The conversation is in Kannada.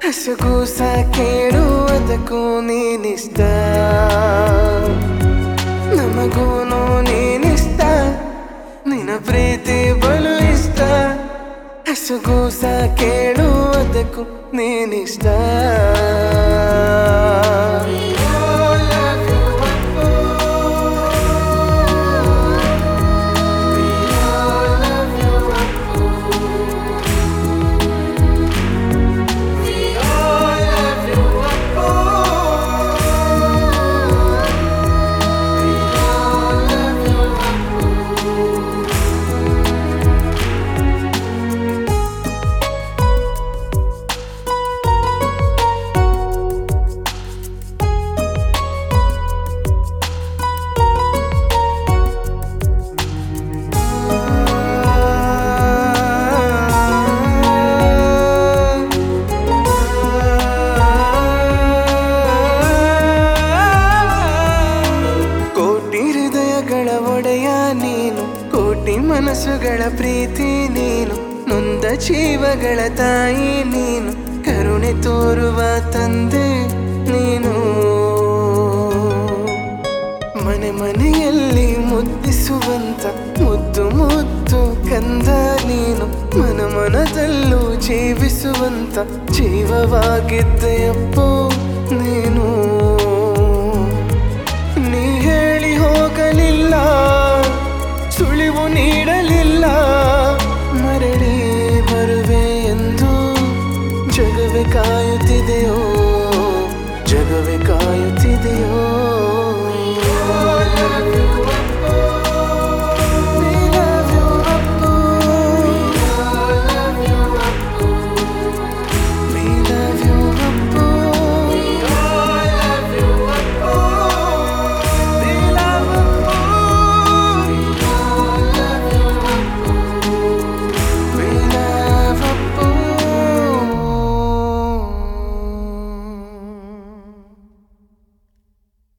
ಹಸುಗೂಸ ಕೇಳುವುದಕ್ಕೂ ನೀನಿಷ್ಟ ನಮಗೂನು ನೀನಿಷ್ಟ ನಿನ್ನ ಪ್ರೀತಿ ಬಲು ಇಷ್ಟ ಹಸುಗೂಸ ಕೇಳುವುದಕ್ಕೂ ನೀನಿಷ್ಟ ಕೋಟಿ ಹೃದಯಗಳ ಒಡೆಯ ನೀನು ಕೋಟಿ ಮನಸ್ಸುಗಳ ಪ್ರೀತಿ ನೀನು ನೊಂದ ಜೀವಗಳ ತಾಯಿ ನೀನು ಕರುಣೆ ತೋರುವ ತಂದೆ ನೀನು ಮನೆ ಮನೆಯಲ್ಲಿ ಮುದ್ದಿಸುವಂತ ಮುದ್ದು ಮುದ್ದು ಕಂದ ನೀನು ಮನ ಮನದಲ್ಲೂ ಜೀವಿಸುವಂತ ಜೀವವಾಗಿದ್ದೆಯಪ್ಪೋ ನೀನು ನೀ ಹೇಳಿ ಹೋಗಲಿಲ್ಲ